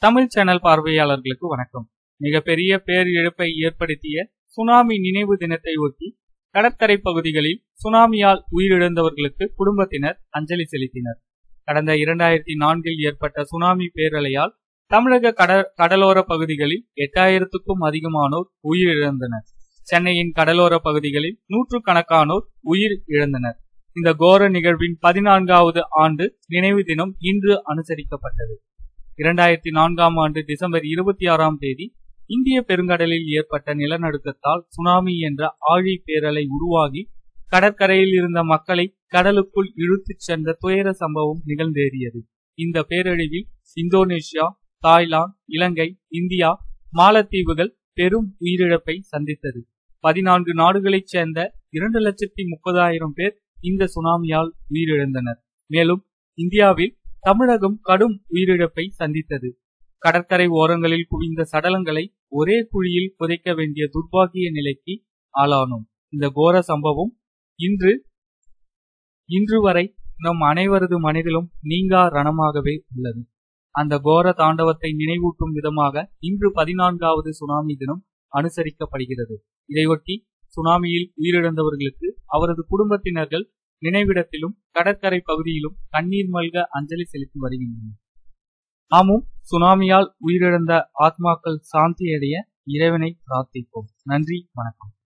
Tamil channel பார்வையாளர்களுக்கு வணக்கம் மிகப்பெரிய பேர் இழப்பை ஏற்படுத்திய சுனாமி நினைவு தினத்தை ஒட்டி கடற்கரை பகுதிகளில் சுனாமியால் உயிரிழந்தவர்களுக்கு குடும்பத்தினர் அஞ்சலி செலுத்தினர் கடந்த இரண்டாயிரத்தி நான்கில் ஏற்பட்ட சுனாமி பேரலையால் தமிழக கடல் கடலோர பகுதிகளில் எட்டாயிரத்துக்கும் அதிகமானோர் உயிரிழந்தனர் சென்னையின் கடலோர பகுதிகளில் நூற்று கணக்கானோர் உயிர் இழந்தனர் இந்த கோர நிகழ்வின் பதினான்காவது ஆண்டு நினைவு தினம் இன்று அனுசரிக்கப்பட்டது இரண்டாயிரத்தி நான்காம் ஆண்டு டிசம்பர் இருபத்தி ஆறாம் தேதி இந்திய பெருங்கடலில் ஏற்பட்ட நிலநடுக்கத்தால் சுனாமி என்ற ஆழி பேரலை உருவாகி கடற்கரையில் இருந்த மக்களை கடலுக்குள் இழுத்துச் சென்ற துயர சம்பவம் நிகழ்ந்தேறியது இந்த பேரழிவில் இந்தோனேஷியா தாய்லாந்து இலங்கை இந்தியா மாலத்தீவுகள் பெரும் உயிரிழப்பை சந்தித்தது பதினான்கு நாடுகளைச் சேர்ந்த இரண்டு லட்சத்தி முப்பதாயிரம் பேர் இந்த சுனாமியால் உயிரிழந்தனர் மேலும் இந்தியாவில் தமிழகம் கடும் உயிரிழப்பை சந்தித்தது கடற்கரை ஓரங்களில் குவிந்த சடலங்களை ஒரே குழியில் புதைக்க வேண்டிய துர்பாகிய நிலைக்கு ஆளானோம் இந்த கோர சம்பவம் இன்று இன்று வரை நம் அனைவரது மனதிலும் நீங்கா ரணமாகவே உள்ளது அந்த கோர தாண்டவத்தை நினைவூட்டும் விதமாக இன்று பதினான்காவது சுனாமி தினம் அனுசரிக்கப்படுகிறது இதையொட்டி சுனாமியில் உயிரிழந்தவர்களுக்கு அவரது குடும்பத்தினர்கள் நினைவிடத்திலும் கடற்கரை பகுதியிலும் கண்ணீர் மல்க அஞ்சலி செலுத்தி வருகின்றனர் நாமும் சுனாமியால் உயிரிழந்த ஆத்மாக்கள் சாந்தியடைய இறைவனை பிரார்த்திப்போம் நன்றி வணக்கம்